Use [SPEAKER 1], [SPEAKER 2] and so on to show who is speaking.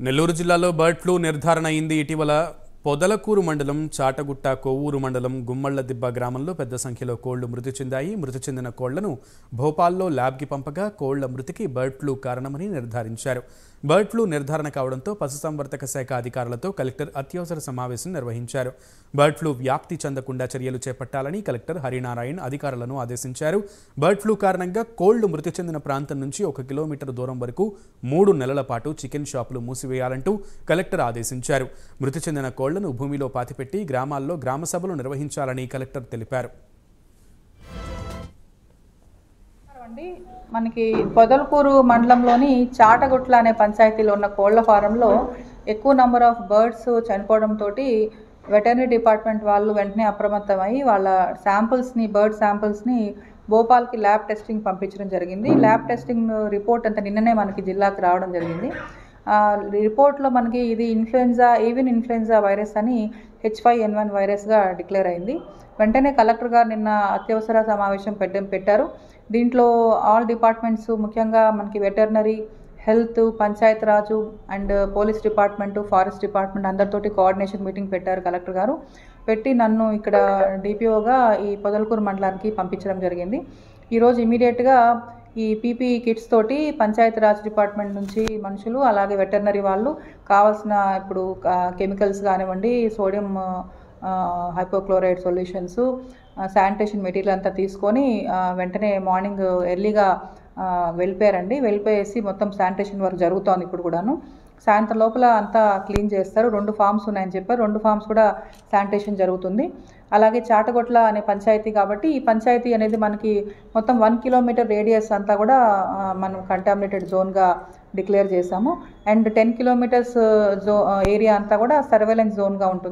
[SPEAKER 1] నెల్లూరు జిల్లాలో bird flu నిర్ధారణ అయింది ఇటీవల పొదలకూరు మండలం చాటగుట్ట కొవ్వూరు మండలం గుమ్మళ్ల దిబ్బ గ్రామంలో పెద్ద సంఖ్యలో కోళ్లు మృతి చెందాయి మృతి చెందిన కోళ్లను భోపాల్లో ల్యాబ్కి పంపగా కోళ్ల మృతికి బర్డ్ ఫ్లూ కారణమని నిర్ధారించారు బర్డ్ ఫ్లూ నిర్ధారణ కావడంతో పశుసంవర్ధక శాఖ అధికారులతో కలెక్టర్ అత్యవసర సమావేశం నిర్వహించారు బర్డ్ ఫ్లూ వ్యాప్తి చెందకుండా చర్యలు చేపట్టాలని కలెక్టర్ హరినారాయణ్ అధికారులను ఆదేశించారు బర్డ్ ఫ్లూ కారణంగా కోళ్లు మృతి చెందిన ప్రాంతం నుంచి ఒక కిలోమీటర్ దూరం వరకు మూడు నెలల పాటు చికెన్ షాపులు మూసివేయాలంటూ కలెక్టర్ ఆదేశించారు మృతి చెందిన కోళ్లను భూమిలో పాతిపెట్టి గ్రామాల్లో గ్రామ సభలు నిర్వహించాలని కలెక్టర్ తెలిపారు
[SPEAKER 2] అండి మనకి పొదలకూరు మండలంలోని చాటగుట్ల అనే పంచాయతీలో ఉన్న కోళ్ల ఫారంలో ఎక్కువ నెంబర్ ఆఫ్ బర్డ్స్ చనిపోవడంతో వెటర్నరీ డిపార్ట్మెంట్ వాళ్ళు వెంటనే అప్రమత్తమై వాళ్ళ శాంపుల్స్ని బర్డ్ శాంపుల్స్ని భోపాల్కి ల్యాబ్ టెస్టింగ్ పంపించడం జరిగింది ల్యాబ్ టెస్టింగ్ రిపోర్ట్ అంతా నిన్ననే మనకి జిల్లాకు రావడం జరిగింది ఆ, రిపోర్ట్లో మనకి ఇది ఇన్ఫ్లుయెన్జా ఈవెన్ ఇన్ఫ్లుయెన్జా వైరస్ అని హెచ్ ఫైవ్ ఎన్ వన్ వైరస్గా డిక్లేర్ అయింది వెంటనే కలెక్టర్ గారు నిన్న అత్యవసర సమావేశం పెట్ట పెట్టారు దీంట్లో ఆల్ డిపార్ట్మెంట్స్ ముఖ్యంగా మనకి veterinary health panchayat raj and police department forest department అందరితోటి కోఆర్డినేషన్ మీటింగ్ పెట్టారు కలెక్టర్ గారు పెట్టి నన్ను ఇక్కడ డిపిఓగా ఈ పొదలకూరు మండలానికి పంపించడం జరిగింది ఈరోజు ఇమీడియట్గా ఈ పీపీఈ కిట్స్ తోటి పంచాయతీ రాజ్ డిపార్ట్మెంట్ నుంచి మనుషులు అలాగే వెటర్నరీ వాళ్ళు కావాల్సిన ఇప్పుడు కెమికల్స్ కానివ్వండి sodium hypochloride solutions sanitation material అంతా తీసుకొని ఆ, వెంటనే మార్నింగ్ ఎర్లీగా ఆ, వెళ్ళిపోయారండి వెళ్ళిపోయేసి మొత్తం శానిటేషన్ వర్క్ జరుగుతోంది ఇప్పుడు కూడాను సాయంత్రం లోపల అంతా క్లీన్ చేస్తారు రెండు ఫామ్స్ ఉన్నాయని చెప్పారు రెండు ఫామ్స్ కూడా శానిటేషన్ జరుగుతుంది అలాగే చాటగొట్ల అనే పంచాయతీ కాబట్టి ఈ పంచాయతీ అనేది మనకి మొత్తం వన్ కిలోమీటర్ రేడియస్ అంతా కూడా ఆ, మనం కంటామినేటెడ్ జోన్గా డిక్లేర్ చేశాము and ten kilometers zone area అంతా కూడా సర్వేలెన్స్ జోన్గా ఉంటుంది